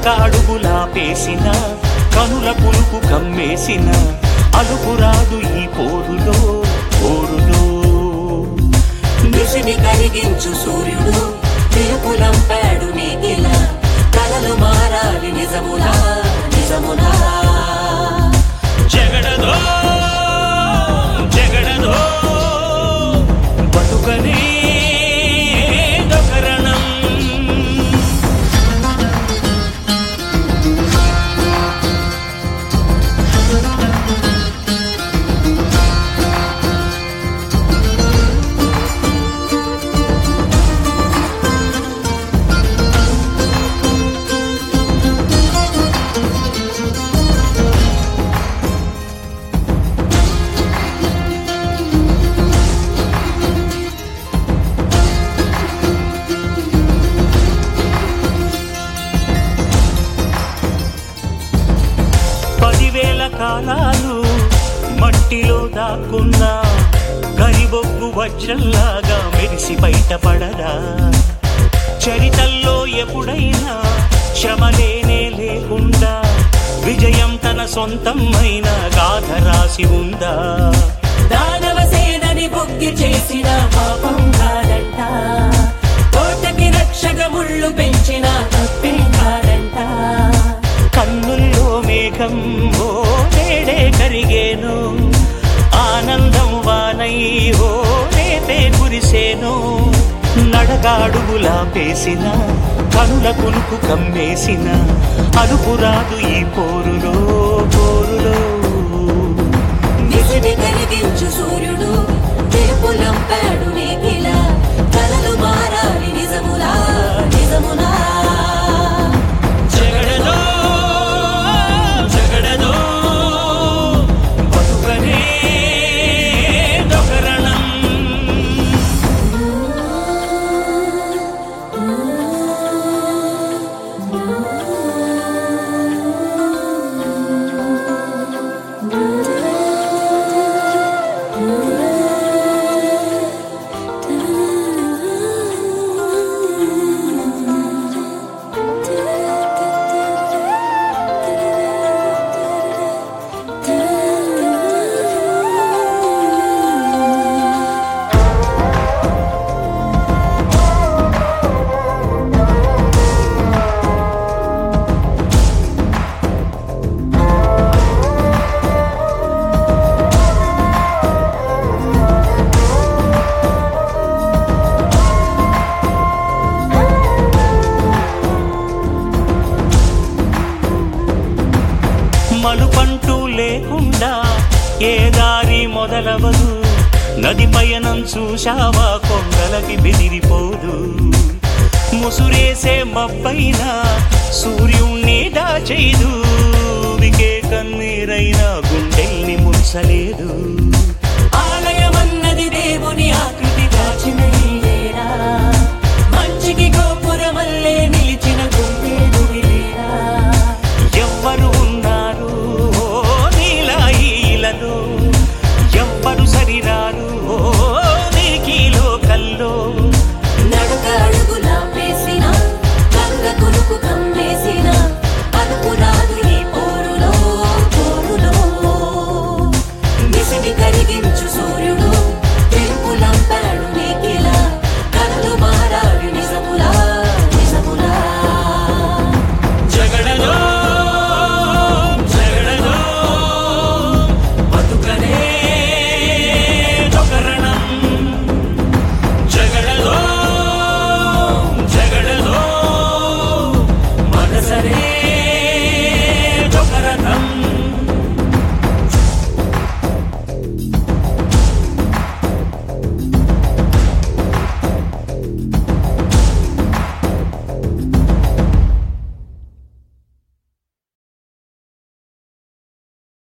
నడకాడుగులా పేసిన కనుల పులుపు కమ్మేసిన అలుపురాదు ఈ పోరులో పోరులో నిశిని కలిగించు సూర్యుడు తిరుపులంపాడు నీకిలా కలలు మారాలి నిజములా నిజములా జగడదో జగడదో బతుకనే దొకరణం పదివేల కాలాలు మట్టిలో దాక్కున్న గరిబొగ్గు వజ్రంలాగా మెరిసి బయటపడదా చరితల్లో ఎప్పుడైనా శ్రమలేనే లేకుండా విజయం తన సొంతమైన గాథ రాసి ఉందా దానవ సేనని బొగ్గి చేసిన పాపం కాదంట కోటకి రక్షక ముళ్ళు పెంచిన తప్పే కాదంట కన్నుల్లో మేఘం ఓ నేడే కరిగేను ఆనందం వానై ఓ రేపే కురిసేను నడగాడుగులా పేసిన కనుల కునుకు కమ్మేసిన అలుపురాదు ఈ పోరులో పోరులో నిశిని కలిగించు సూర్యుడు తిరుపులంపాడు నీకిలా కలలు మారాలి నిజములా నిజములా జగడదో జగడదో బతుకనే దొకరణం మలుపంటూ లేకుండా ఏ దారి మొదలవదు నది పయనం చూశావా కొండలకి బెదిరిపోదు ముసురేసే మబ్బైన సూర్యుణ్ణి దాచేదు వికే కన్నీరైన గుండెల్ని ముంచలేదు ఆలయమన్నది దేవుని ఆకృతి దాచిన